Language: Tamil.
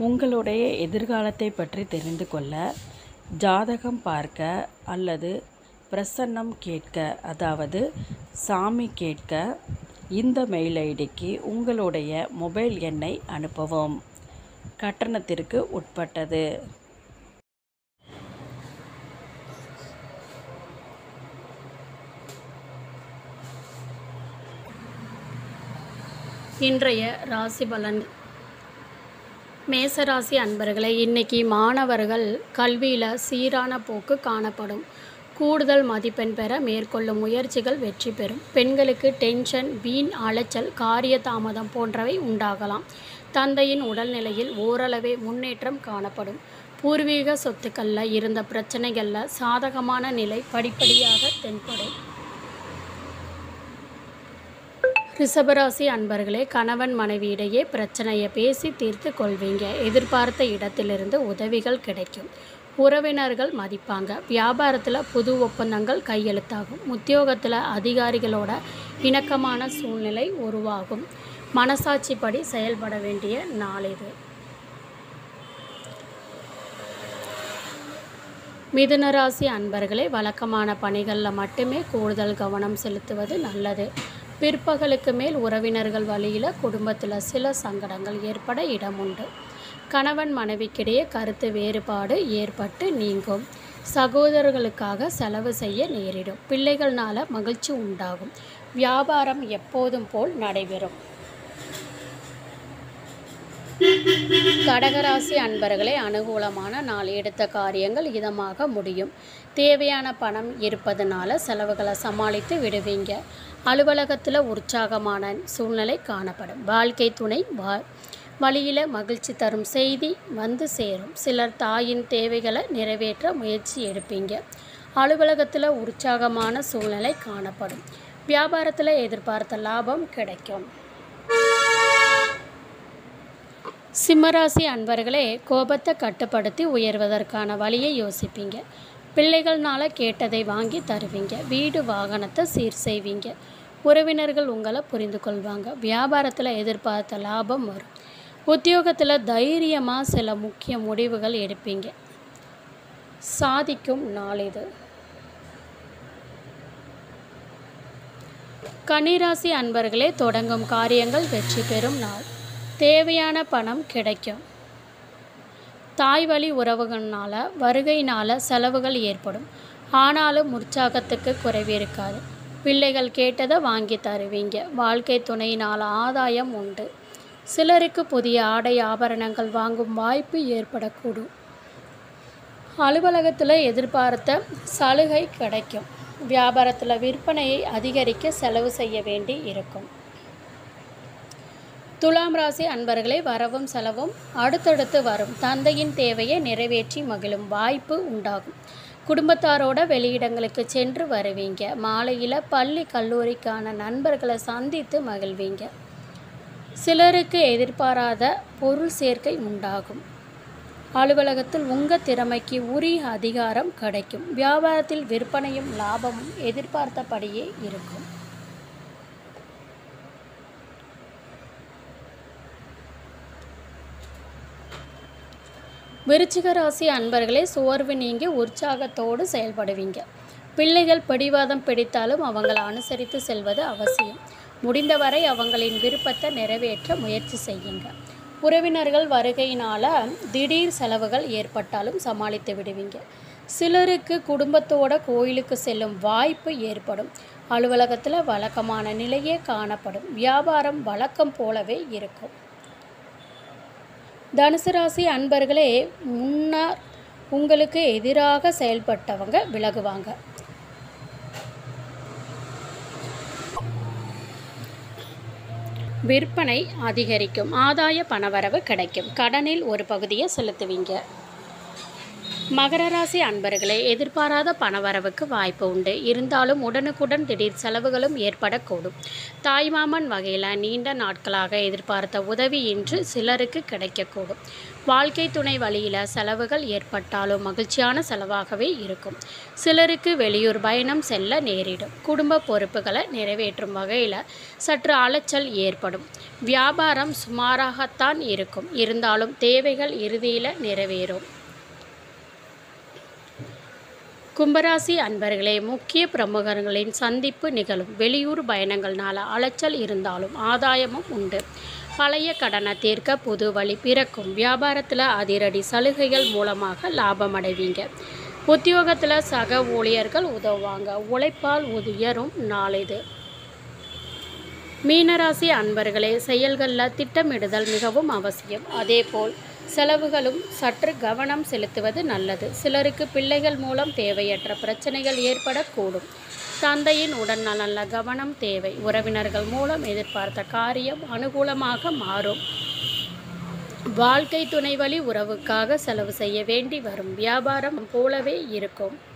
உங்களுடைய எதிர்காலத்தை பற்றி தெரிந்து கொள்ள ஜாதகம் பார்க்க அல்லது பிரசன்னம் கேட்க அதாவது சாமி கேட்க இந்த மெயில் ஐடிக்கு உங்களுடைய மொபைல் எண்ணை அனுப்பவும் கட்டணத்திற்கு உட்பட்டது இன்றைய ராசி பலன் மேசராசி அன்பர்களை இன்னைக்கு மாணவர்கள் கல்வியில் சீரான போக்கு காணப்படும் கூடுதல் மதிப்பெண் பெற மேற்கொள்ளும் முயற்சிகள் வெற்றி பெறும் பெண்களுக்கு டென்ஷன் வீண் அலைச்சல் காரிய தாமதம் போன்றவை உண்டாகலாம் தந்தையின் உடல்நிலையில் ஓரளவே முன்னேற்றம் காணப்படும் பூர்வீக சொத்துக்களில் இருந்த பிரச்சனைகளில் சாதகமான நிலை படிப்படியாக தென்படும் ரிஷபராசி அன்பர்களே கணவன் மனைவியிடையே பிரச்சனையை பேசி தீர்த்து கொள்வீங்க எதிர்பார்த்த இடத்திலிருந்து உதவிகள் கிடைக்கும் உறவினர்கள் மதிப்பாங்க வியாபாரத்தில் புது ஒப்பந்தங்கள் கையெழுத்தாகும் உத்தியோகத்தில் அதிகாரிகளோட இணக்கமான சூழ்நிலை உருவாகும் மனசாட்சிப்படி செயல்பட வேண்டிய நாள் இது மிதுனராசி அன்பர்களே வழக்கமான பணிகளில் மட்டுமே கூடுதல் கவனம் செலுத்துவது நல்லது பிற்பகலுக்கு மேல் உறவினர்கள் வழியில் குடும்பத்தில் சில சங்கடங்கள் ஏற்பட இடம் உண்டு கணவன் மனைவிக்கிடையே கருத்து வேறுபாடு ஏற்பட்டு நீங்கும் சகோதரர்களுக்காக செலவு செய்ய நேரிடும் பிள்ளைகள்னால மகிழ்ச்சி உண்டாகும் வியாபாரம் எப்போதும் போல் நடைபெறும் கடகராசி அன்பர்களே அனுகூலமான நாள் எடுத்த காரியங்கள் இதமாக முடியும் தேவையான பணம் இருப்பதனால செலவுகளை சமாளித்து விடுவீங்க அலுவலகத்தில் உற்சாகமான சூழ்நிலை காணப்படும் வாழ்க்கை துணை வா வழியில் மகிழ்ச்சி தரும் செய்தி வந்து சேரும் சிலர் தாயின் தேவைகளை நிறைவேற்ற முயற்சி எடுப்பீங்க அலுவலகத்தில் உற்சாகமான சூழ்நிலை காணப்படும் வியாபாரத்தில் எதிர்பார்த்த லாபம் கிடைக்கும் சிம்மராசி அன்பர்களே கோபத்தை கட்டுப்படுத்தி உயர்வதற்கான வழியை யோசிப்பீங்க பிள்ளைகள்னால கேட்டதை வாங்கி தருவீங்க வீடு வாகனத்தை சீர் செய்வீங்க உறவினர்கள் உங்களை புரிந்து கொள்வாங்க வியாபாரத்தில் எதிர்பார்த்த லாபம் வரும் உத்தியோகத்தில் தைரியமாக சில முக்கிய முடிவுகள் எடுப்பீங்க சாதிக்கும் நாள் இது கன்னிராசி அன்பர்களே தொடங்கும் காரியங்கள் வெற்றி பெறும் நாள் தேவையான பணம் கிடைக்கும் தாய் வழி உறவுகள்னால வருகையினால் செலவுகள் ஏற்படும் ஆனாலும் உற்சாகத்துக்கு குறைவு இருக்காது பிள்ளைகள் கேட்டதை வாங்கி தருவீங்க வாழ்க்கை துணையினால் ஆதாயம் உண்டு சிலருக்கு புதிய ஆடை ஆபரணங்கள் வாங்கும் வாய்ப்பு ஏற்படக்கூடும் அலுவலகத்தில் எதிர்பார்த்த சலுகை கிடைக்கும் வியாபாரத்தில் விற்பனையை அதிகரிக்க செலவு செய்ய வேண்டி இருக்கும் துலாம் ராசி அன்பர்களே வரவும் செலவும் அடுத்தடுத்து வரும் தந்தையின் தேவையை நிறைவேற்றி மகிழும் வாய்ப்பு உண்டாகும் குடும்பத்தாரோட வெளியிடங்களுக்கு சென்று வருவீங்க மாலையில் பள்ளி கல்லூரிக்கான நண்பர்களை சந்தித்து மகிழ்வீங்க சிலருக்கு எதிர்பாராத பொருள் சேர்க்கை உண்டாகும் அலுவலகத்தில் உங்கள் திறமைக்கு உரிய அதிகாரம் கிடைக்கும் வியாபாரத்தில் விற்பனையும் லாபமும் எதிர்பார்த்தபடியே இருக்கும் விருச்சிக ராசி அன்பர்களே சோர்வு நீங்கி உற்சாகத்தோடு செயல்படுவீங்க பிள்ளைகள் பிடிவாதம் பிடித்தாலும் அவங்களை அனுசரித்து செல்வது அவசியம் முடிந்தவரை அவங்களின் விருப்பத்தை நிறைவேற்ற முயற்சி செய்யுங்க உறவினர்கள் வருகையினால் திடீர் செலவுகள் ஏற்பட்டாலும் சமாளித்து விடுவீங்க சிலருக்கு குடும்பத்தோட கோயிலுக்கு செல்லும் வாய்ப்பு ஏற்படும் அலுவலகத்தில் வழக்கமான நிலையே காணப்படும் வியாபாரம் வழக்கம் போலவே இருக்கும் தனுசு ராசி அன்பர்களே முன்னர் உங்களுக்கு எதிராக செயல்பட்டவங்க விலகுவாங்க விற்பனை அதிகரிக்கும் ஆதாய பணவரவு கிடைக்கும் கடனில் ஒரு பகுதியை செலுத்துவீங்க மகர ராசி அன்பர்களே எதிர்பாராத பணவரவுக்கு வாய்ப்பு உண்டு இருந்தாலும் உடனுக்குடன் திடீர் செலவுகளும் ஏற்படக்கூடும் தாய்மாமன் வகையில் நீண்ட நாட்களாக எதிர்பார்த்த உதவி இன்று சிலருக்கு கிடைக்கக்கூடும் வாழ்க்கை துணை வழியில் செலவுகள் ஏற்பட்டாலும் மகிழ்ச்சியான செலவாகவே இருக்கும் சிலருக்கு வெளியூர் பயணம் செல்ல நேரிடும் குடும்ப பொறுப்புகளை நிறைவேற்றும் வகையில் சற்று அலைச்சல் ஏற்படும் வியாபாரம் சுமாராகத்தான் இருக்கும் இருந்தாலும் தேவைகள் இறுதியில் நிறைவேறும் கும்பராசி அன்பர்களே முக்கிய பிரமுகர்களின் சந்திப்பு நிகழும் வெளியூர் பயணங்கள்னால அலைச்சல் இருந்தாலும் ஆதாயமும் உண்டு பழைய கடனை தீர்க்க புது வழி பிறக்கும் வியாபாரத்தில் அதிரடி சலுகைகள் மூலமாக லாபம் அடைவீங்க உத்தியோகத்தில் சக ஊழியர்கள் உதவுவாங்க உழைப்பால் உயரும் நாளிது மீனராசி அன்பர்களே செயல்களில் திட்டமிடுதல் மிகவும் அவசியம் அதேபோல் செலவுகளும் சற்று கவனம் செலுத்துவது நல்லது சிலருக்கு பிள்ளைகள் மூலம் தேவையற்ற பிரச்சனைகள் ஏற்படக்கூடும் தந்தையின் உடல்நலனில் கவனம் தேவை உறவினர்கள் மூலம் எதிர்பார்த்த காரியம் அனுகூலமாக மாறும் வாழ்க்கை துணை வழி உறவுக்காக செலவு செய்ய வேண்டி வரும் வியாபாரம் போலவே இருக்கும்